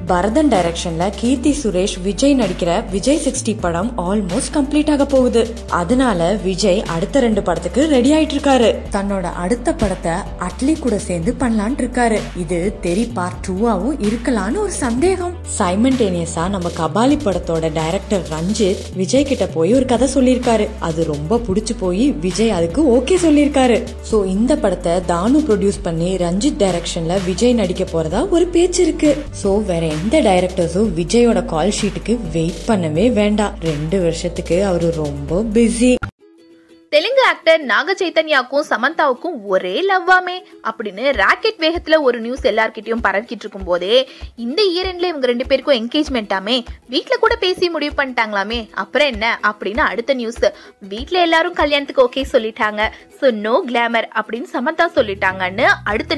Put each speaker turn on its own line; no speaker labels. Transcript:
பரதன் டைரக்ஷன்ல கீர்த்தி சுரேஷ் விஜய் நடிக்கிற விஜய் சிக்ஸ்டி படம் ஆல்மோஸ்ட் கம்ப்ளீட் ஆக போகுது அதனால விஜய் அடுத்த ரெண்டு படத்துக்கு ரெடி ஆயிட்டு இருக்காரு தன்னோட அடுத்த படத்தை அட்லி கூட சேர்ந்து பண்ணலான் இருக்காரு இது தெரி பார்ட் டூவாவும் இருக்கலாம்னு ஒரு சந்தேகம் சைமன்டேனியஸா நம்ம கபாலி படத்தோட டைரக்டர் ரஞ்சித் விஜய் கிட்ட போய் ஒரு கதை சொல்லியிருக்காரு அது ரொம்ப பிடிச்சு போய் விஜய் அதுக்கு ஓகே சொல்லியிருக்காரு சோ இந்த படத்தை தானு ப்ரொடியூஸ் பண்ணி ரஞ்சித் டைரக்ஷன்ல விஜய் நடிக்க போறதா ஒரு பேச்சு இருக்கு சோ வேற எந்த டைரக்டர்ஸும் விஜயோட கால் ஷீட்டுக்கு வெயிட் பண்ணவே வேண்டாம் ரெண்டு வருஷத்துக்கு அவரு ரொம்ப பிஸி
தெலுங்கு ஆக்டர் நாக சைத்தன்யாவுக்கும் சமந்தாவுக்கும் ஒரே லவ்வாமே அப்படின்னு ராக்கெட் வேகத்துல ஒரு நியூஸ் எல்லார்கிட்டயும் பரவிக்கிட்டு இருக்கும் போதே இந்த இயர் எண்ட்ல இவங்க ரெண்டு பேருக்கும் என்கேஜ்மெண்ட்டாமே வீட்ல கூட பேசி முடிவு பண்ணிட்டாங்களாமே அப்புறம் என்ன அப்படின்னு அடுத்த நியூஸ் வீட்ல எல்லாரும் கல்யாணத்துக்கு ஓகே சொல்லிட்டாங்க ஸோ நோ கிளாமர் அப்படின்னு சமந்தா சொல்லிட்டாங்கன்னு அடுத்த